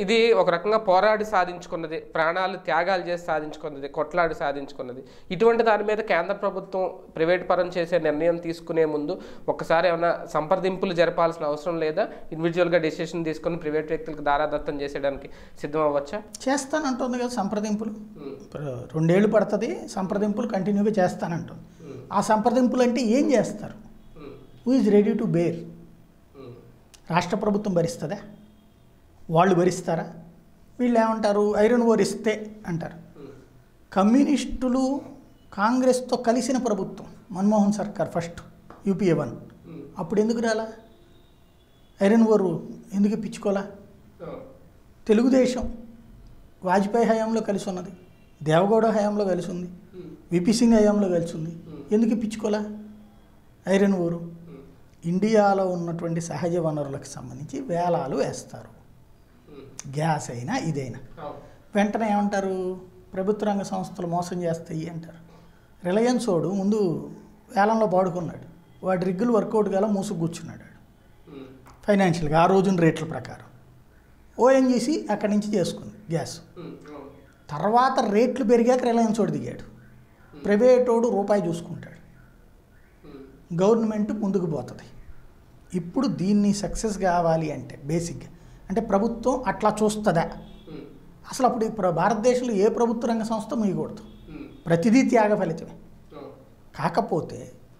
ఇది ఒక రకంగా పోరాడి సాధించుకున్నది ప్రాణాలు త్యాగాలు చేసి సాధించుకున్నది కొట్లాడి సాధించుకున్నది ఇటువంటి దాని మీద కేంద్ర ప్రభుత్వం ప్రైవేట్ పరం చేసే నిర్ణయం తీసుకునే ముందు ఒకసారి ఏమైనా సంప్రదింపులు జరపాల్సిన అవసరం లేదా ఇండివిజువల్గా డెసిషన్ తీసుకొని ప్రైవేట్ వ్యక్తులకు దారాదత్తం చేసేయడానికి సిద్ధం అవ్వచ్చా చేస్తానంటుంది కదా సంప్రదింపులు ఇప్పుడు రెండేళ్ళు పడుతుంది సంప్రదింపులు కంటిన్యూగా చేస్తానంటుంది ఆ సంప్రదింపులు అంటే ఏం చేస్తారు who is ready to bear రాష్ట్ర ప్రభుత్వం భరిస్తుందా వాళ్ళు భరిస్తారా వీళ్ళు ఏమంటారు ఐరన్ ఓర్ ఇస్తే అంటారు కమ్యూనిస్టులు కాంగ్రెస్తో కలిసిన ప్రభుత్వం మన్మోహన్ సర్కార్ ఫస్ట్ యూపీఏ వన్ అప్పుడు ఎందుకు రాలా ఐరన్ ఓరు ఎందుకు ఇప్పించుకోలా తెలుగుదేశం వాజ్పేయి హయాంలో కలిసి ఉన్నది దేవగౌడ హయాంలో కలిసి ఉంది విపి సింగ్ హయాంలో కలిసి ఉంది ఎందుకు ఇప్పించుకోలా ఐరన్ ఓరు ఇండియాలో ఉన్నటువంటి సహజ వనరులకు సంబంధించి వేలాలు వేస్తారు గ్యాస్ అయినా ఇదైనా వెంటనే ఏమంటారు ప్రభుత్వ రంగ సంస్థలు మోసం చేస్తాయి అంటారు రిలయన్స్ వాడు ముందు వేలంలో పాడుకున్నాడు వాడి రిగ్గులు వర్కౌట్ కాల మూసుకు కూర్చున్నాడు వాడు. ఫైనాన్షియల్గా ఆ రోజున రేట్ల ప్రకారం ఓఎన్జీసీ అక్కడి నుంచి చేసుకుంది గ్యాస్ తర్వాత రేట్లు పెరిగాక రిలయన్స్ వాడు దిగాడు ప్రైవేటోడు రూపాయి చూసుకుంటాడు గవర్నమెంట్ ముందుకు పోతుంది ఇప్పుడు దీన్ని సక్సెస్ కావాలి అంటే బేసిక్గా అంటే ప్రభుత్వం అట్లా చూస్తుందా అసలు అప్పుడు ఇప్పుడు భారతదేశంలో ఏ ప్రభుత్వ రంగ సంస్థ ముయ్యకూడదు ప్రతిదీ త్యాగ ఫలితమే కాకపోతే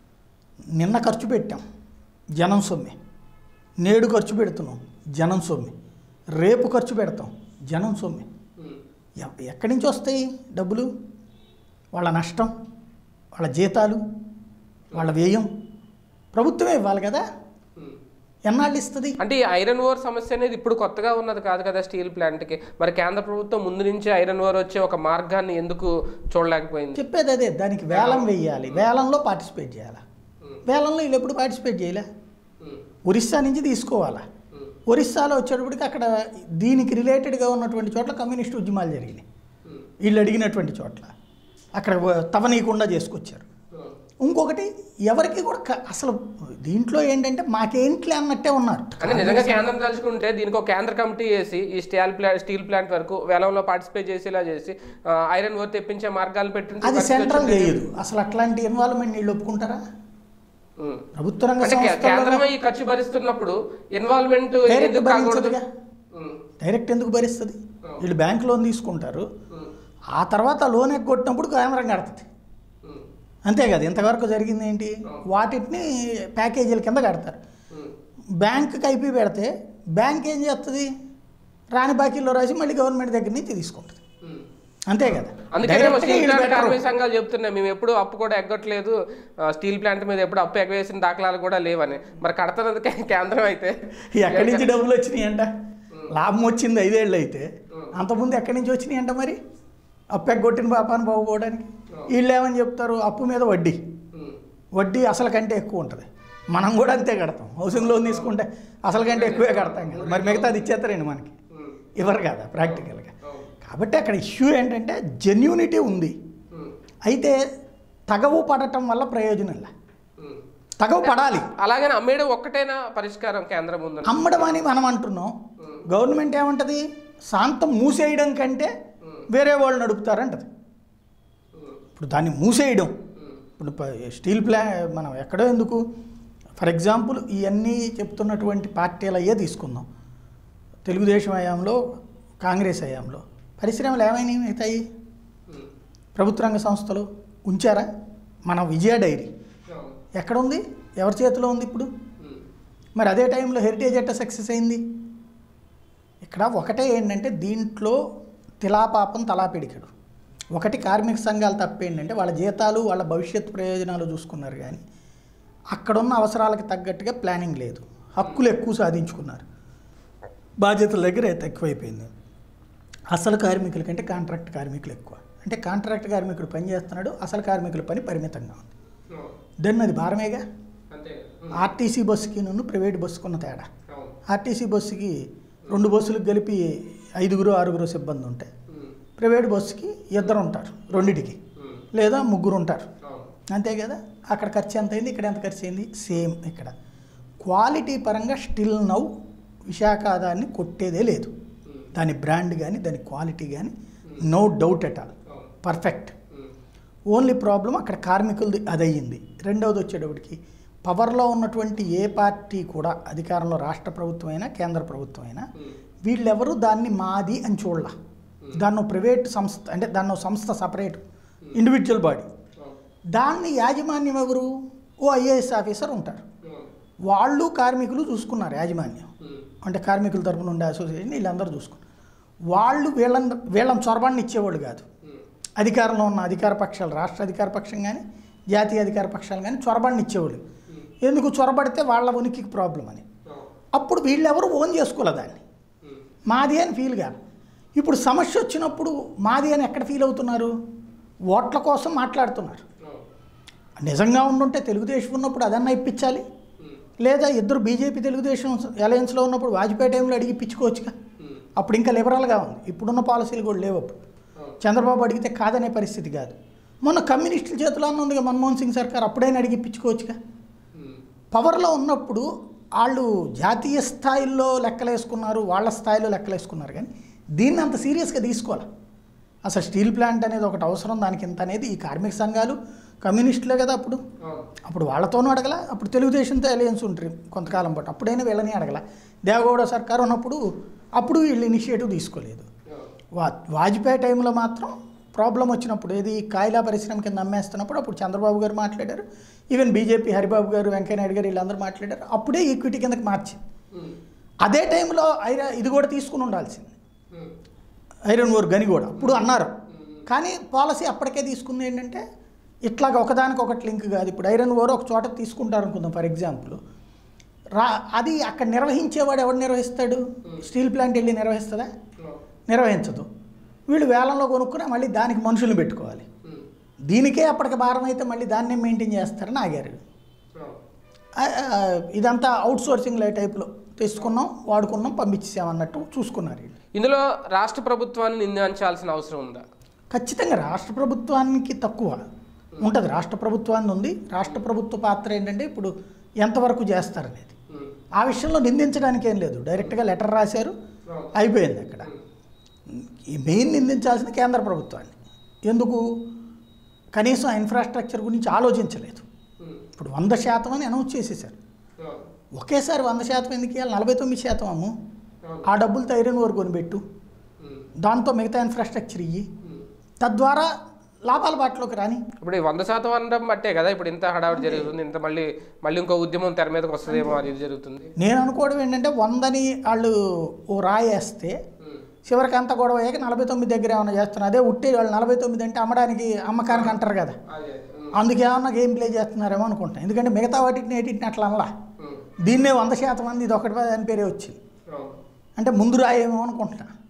నిన్న ఖర్చు పెట్టాం జనం సొమ్మె నేడు ఖర్చు పెడుతున్నాం జనం సొమ్మె రేపు ఖర్చు పెడతాం జనం సొమ్మె ఎ- ఎక్కడి నుంచి వస్తాయి డబ్బులు వాళ్ళ నష్టం వాళ్ళ జీతాలు వాళ్ళ వ్యయం ప్రభుత్వమే ఇవ్వాలి కదా ఎన్నాళ్ళు ఇస్తుంది అంటే ఈ ఐరన్ ఓర్ సమస్య అనేది ఇప్పుడు కొత్తగా ఉన్నది కాదు కదా స్టీల్ ప్లాంట్కి మరి కేంద్ర ప్రభుత్వం ముందు నుంచి ఐరన్ ఓర్ వచ్చే ఒక మార్గాన్ని ఎందుకు చూడలేకపోయింది చెప్పేది అదే దానికి వేలం వెయ్యాలి వేలంలో పార్టిసిపేట్ చేయాలి వేలంలో వీళ్ళు ఎప్పుడు పార్టిసిపేట్ చేయలే ఒరిస్సా నుంచి తీసుకోవాలా ఒరిస్సాలో వచ్చేటప్పటికి అక్కడ దీనికి రిలేటెడ్గా ఉన్నటువంటి చోట్ల కమ్యూనిస్ట్ ఉద్యమాలు జరిగినాయి వీళ్ళు అడిగినటువంటి చోట్ల అక్కడ తవనీయకుండా చేసుకొచ్చారు ఇంకొకటి ఎవరికి కూడా క- అసలు దీంట్లో ఏంటంటే మాకేంట్లే అన్నట్టే ఉన్నారు అంటే నిజంగా కేంద్రం తలుచుకుంటే దీనికి ఒక కేంద్ర కమిటీ వేసి ఈ స్టీల్ ప్లాంట్ స్టీల్ ప్లాంట్ వరకు వేలంలో పార్టిసిపేట్ చేసేలా చేసి ఆ, ఐరన్ ఓర్ తెప్పించే మార్గాలు పెట్టి అది సెంట్రల్ చేయదు అసలు అట్లాంటి ఇన్వాల్వ్మెంట్ వీళ్ళు ఒప్పుకుంటారా ఉం. ప్రభుత్వ రంగ అంటే కే- సంస్థల్లో కేంద్రమే ఈ ఖర్చు భరిస్తున్నప్పుడు ఇన్వాల్వ్మెంట్ డైరెక్ట్ ఎందుకు కాకూడదు భరించదుగా ఉం. డైరెక్ట్ ఎందుకు భరిస్తుంది వీళ్ళు బ్యాంక్ లోన్ తీసుకుంటారు ఉం. ఆ తర్వాత లోన్ ఎగ్గొట్టినప్పుడు కేంద్రం కడుతుంది ఉం. అంతే కదా ఇంతవరకు జరిగింది ఏంటి వాటిని ప్యాకేజీల కింద కడతారు ఉం. బ్యాంకుకి ఐపీ పెడితే బ్యాంక్ ఏం చేస్తుంది రాని బాకీలో రాసి మళ్ళీ గవర్నమెంట్ దగ్గర నుంచి తీసుకుంటుంది ఉం. అంతే కదా అందుకనే Direct గా స్టీల్ వీళ్ళు ప్లాంట్ పెట్టరు. కార్మిక సంఘాలు చెప్తున్నాయి మేము ఎప్పుడు అప్పు కూడా ఎగ్గట్లేదు ఆ, స్టీల్ ప్లాంట్ మీద ఎప్పుడు అప్పు ఎగవేసిన దాఖలాలు కూడా లేవని మరి కడతన్నది కే- కేంద్రం అయితే ఎక్కడి నుంచి డబ్బులు వచ్చినాయి అంట లాభం వచ్చింది ఐదేళ్ళు అయితే అంతకుముందు ఎక్కడి నుంచి వచ్చినాయి అంట మరి అప్పు ఎగ్గొట్టిన పాపాన్ని బాగుపోవడానికి వీళ్ళు ఏమని చెప్తారు అప్పు మీద వడ్డీ ఉం. వడ్డీ అసలు కంటే ఎక్కువ ఉంటుంది మనం కూడా అంతే కడతాం హౌసింగ్ లోన్ తీసుకుంటే అసలు కంటే ఎక్కువే కడతాం కదా మరి మిగతాది ఇచ్చేస్తారండి మనకి ఉం. ఇవ్వరు కదా ప్రాక్టికల్గా అవును. కాబట్టి అక్కడ ఇష్యూ ఏంటంటే జెన్యూనిటీ ఉంది ఉం. అయితే తగవు పడటం వల్ల ప్రయోజనం లే ఉం. తగవు పడాలి అలాగని అమ్మేయడం ఒక్కటేనా పరిష్కారం కేంద్రం ముందు అమ్మడం అని మనం అంటున్నాం గవర్నమెంట్ ఏమంటది శాంతం మూసేయడం కంటే వేరే వాళ్ళు నడుపుతారంటది ఇప్పుడు దాన్ని మూసేయడం ఇప్పుడు ప- స్టీల్ ప్లా మనం ఎక్కడో ఎందుకు ఫర్ ఎగ్జాంపుల్ ఇవన్నీ చెప్తున్నటువంటి పార్టీలు అయ్యే తీసుకుందాం తెలుగుదేశం హయాంలో కాంగ్రెస్ హయాంలో పరిశ్రమలు ఏమైనాయి మిగతాయి ఉం. ప్రభుత్వ రంగ సంస్థలు ఉంచారా మన విజయ డైరీ అవును. ఎక్కడ ఉంది ఎవరి చేతిలో ఉంది ఇప్పుడు ఉం. మరి అదే టైంలో హెరిటేజ్ ఎట్ట సక్సెస్ అయింది ఇక్కడ ఒకటే ఏంటంటే దీంట్లో తిలాపాపం తలాపిడికడు ఒకటి కార్మిక సంఘాలు తప్పేంటంటే వాళ్ళ జీతాలు వాళ్ళ భవిష్యత్ ప్రయోజనాలు చూసుకున్నారు కానీ అక్కడున్న అవసరాలకు తగ్గట్టుగా ప్లానింగ్ లేదు హక్కులు ఎక్కువ సాధించుకున్నారు బాధ్యతల దగ్గర ఎక్కువైపోయింది అసలు కార్మికుల కంటే కాంట్రాక్ట్ కార్మికులు ఎక్కువ అంటే కాంట్రాక్ట్ కార్మికుడు పని చేస్తున్నాడు అసలు కార్మికుల పని పరిమితంగా ఉంది అవును. దెన్ అది భారమేగా అంతే ఉం. ఆర్టీసీ బస్సుకి నన్ను ప్రైవేట్ బస్సుకున్న తేడా అవును. ఆర్టీసీ బస్సుకి రెండు బస్సులకు కలిపి ఐదుగురు ఆరుగురు సిబ్బంది ఉంటాయి ఉం. ప్రైవేట్ బస్సుకి ఇద్దరు ఉంటారు రెండిటికి ఉం. లేదా ముగ్గురు ఉంటారు అవును. అంతే కదా అక్కడ ఖర్చు ఎంత అయింది ఇక్కడ ఎంత ఖర్చు అయింది సేమ్ ఇక్కడ క్వాలిటీ పరంగా స్టిల్ నౌ విశాఖ దాన్ని కొట్టేదే లేదు ఉం. దాని బ్రాండ్ కానీ దాని క్వాలిటీ కానీ no doubt at all perfect only problem అక్కడ కార్మికులది అదయ్యింది రెండవది వచ్చేటప్పటికి పవర్లో ఉన్నటువంటి ఏ పార్టీ కూడా అధికారంలో రాష్ట్ర ప్రభుత్వం అయినా కేంద్ర ప్రభుత్వం అయినా వీళ్ళెవరూ దాన్ని మాది అని చూడాల దాన్ని ప్రైవేట్ సంస్థ అంటే దాన్ని సంస్థ సపరేట్ ఇండివిజువల్ బాడీ దాన్ని యాజమాన్యం ఎవరు ఓ ఐఏఎస్ ఆఫీసర్ ఉంటారు వాళ్ళు కార్మికులు చూసుకున్నారు యాజమాన్యం అంటే కార్మికుల తరపున ఉండే అసోసియేషన్ వీళ్ళందరూ చూసుకున్నారు వాళ్ళు వీళ్ళని వీళ్ళని చొరబాన్ని ఇచ్చేవాళ్ళు కాదు అధికారంలో ఉన్న అధికార పక్షాలు రాష్ట్ర అధికార పక్షం కానీ జాతీయ అధికార పక్షాలు కానీ చొరబాన్ని ఇచ్చేవాళ్ళు ఎందుకు చొరబడితే వాళ్ళ ఉనికికి ప్రాబ్లం అని అప్పుడు వీళ్ళెవరు ఓన్ చేసుకోలే దాన్ని మాది అని ఫీల్ కాదు ఇప్పుడు సమస్య వచ్చినప్పుడు మాది అని ఎక్కడ ఫీల్ అవుతున్నారు ఓట్ల కోసం మాట్లాడుతున్నారు నిజంగా ఉండుంటే తెలుగుదేశం ఉన్నప్పుడు అదన్నా ఇప్పించాలి లేదా ఇద్దరు బీజేపీ తెలుగుదేశం అలయన్స్లో ఉన్నప్పుడు వాజ్పేయి టైంలో అడిగి ఇప్పించుకోవచ్చుగా అప్పుడు ఇంకా లిబరల్గా ఉంది ఇప్పుడున్న పాలసీలు కూడా లేవు అప్పుడు చంద్రబాబు అడిగితే కాదనే పరిస్థితి కాదు మొన్న కమ్యూనిస్టుల చేతిలో అన్న ఉందిగా మన్మోహన్ సింగ్ సర్కార్ అప్పుడైనా అడిగి ఇప్పించుకోవచ్చుగా పవర్లో ఉన్నప్పుడు వాళ్ళు జాతీయ స్థాయిలో లెక్కలేసుకున్నారు వాళ్ళ స్థాయిలో లెక్కలేసుకున్నారు కానీ దీన్ని అంత సీరియస్గా తీసుకోవాలి అసలు స్టీల్ ప్లాంట్ అనేది ఒకటి అవసరం దానికి ఇంత అనేది ఈ కార్మిక సంఘాలు కమ్యూనిస్టులే కదా అప్పుడు అప్పుడు వాళ్ళతోనూ అడగల అప్పుడు తెలుగుదేశంతో అలయన్స్ ఉంటుంది కొంతకాలం పాటు అప్పుడైనా వీళ్ళని అడగల దేవగౌడ సర్కార్ ఉన్నప్పుడు అప్పుడు వీళ్ళు ఇనిషియేటివ్ తీసుకోలేదు వా వాజ్పేయి టైంలో మాత్రం ప్రాబ్లం వచ్చినప్పుడు ఏది కాయలా పరిశ్రమ కింద అమ్మేస్తున్నప్పుడు అప్పుడు చంద్రబాబు గారు మాట్లాడారు ఈవెన్ బీజేపీ హరిబాబు గారు వెంకయ్యనాయుడు గారు వీళ్ళందరూ మాట్లాడారు అప్పుడే ఈక్విటీ కిందకి మార్చింది అదే టైంలో ఐరా ఇది కూడా తీసుకుని ఉండాల్సింది ఐరన్ ఓర్ గని కూడా అప్పుడు అన్నారు కానీ పాలసీ అప్పటికే తీసుకుంది ఏంటంటే ఇట్లాగ ఒకదానికి ఒకటి లింక్ కాదు ఇప్పుడు ఐరన్ ఓర్ ఒక చోట తీసుకుంటారు అనుకుందాం ఫర్ ఎగ్జాంపుల్ రా అది అక్కడ నిర్వహించేవాడు ఎవడు నిర్వహిస్తాడు స్టీల్ ప్లాంట్ వెళ్ళి నిర్వహిస్తుందా నిర్వహించదు వీళ్ళు వేలంలో కొనుక్కుని మళ్ళీ దానికి మనుషులు పెట్టుకోవాలి దీనికే అప్పటికి భారం అయితే మళ్ళీ దాన్నే మెయింటైన్ చేస్తారని ఆగారు ఆ, ఆ, ఇదంతా అవుట్ సోర్సింగ్ టైప్లో తెచ్చుకున్నాం వాడుకున్నాం పంపించేసాం అన్నట్టు చూసుకున్నారు వీళ్ళు ఇందులో రాష్ట్ర ప్రభుత్వాన్ని నిందించాల్సిన అవసరం ఉందా ఖచ్చితంగా రాష్ట్ర ప్రభుత్వానికి తక్కువ ఉంటుంది రాష్ట్ర ప్రభుత్వాన్ని ఉంది రాష్ట్ర ప్రభుత్వ పాత్ర ఏంటంటే ఇప్పుడు ఎంతవరకు చేస్తారనేది ఆ విషయంలో నిందించడానికి ఏం లేదు డైరెక్ట్గా లెటర్ రాశారు అయిపోయింది అక్కడ ఈ మెయిన్ నిందించాల్సింది కేంద్ర ప్రభుత్వాన్ని ఎందుకు కనీసం ఆ ఇన్ఫ్రాస్ట్రక్చర్ గురించి ఆలోచించలేదు ఇప్పుడు వంద శాతం అని అనౌన్స్ చేసేసారు ఒకేసారి వంద శాతం ఎందుకు ఇవ్వాలి నలభై తొమ్మిది శాతం అమ్ము ఆ డబ్బులతో ఐరన్ ఓర్ కొనిపెట్టు దాంతో మిగతా ఇన్ఫ్రాస్ట్రక్చర్ ఇయ్యి తద్వారా లాభాల బాటలోకి రాని ఇప్పుడు ఈ వంద శాతం అనడం బట్టే కదా ఇప్పుడు ఇంత హడావిడి జరుగుతుంది ఇంత మళ్ళీ మళ్ళీ ఇంకో ఉద్యమం తెర మీదకి వస్తుందేమో అది ఇది జరుగుతుంది నేను అనుకోవడం ఏంటంటే వందని వాళ్ళు ఓ రాయేస్తే చివరికి అంతా గొడవ అయ్యాక నలభై తొమ్మిది దగ్గర ఏమైనా చేస్తున్నారు అదే ఉట్టి వాళ్ళు నలభై తొమ్మిది అంటే అమ్మడానికి అమ్మకానికి అంటారు కదా అందుకే ఏమన్నా గేమ్ ప్లే చేస్తున్నారేమో అనుకుంటాను ఎందుకంటే మిగతా వాటిని ఏటిని అట్లా అనలా దీన్నే వంద శాతం మంది ఇది ఒకటి అని పేరే వచ్చింది అంటే ముందు రాయేమో అనుకుంటున్నా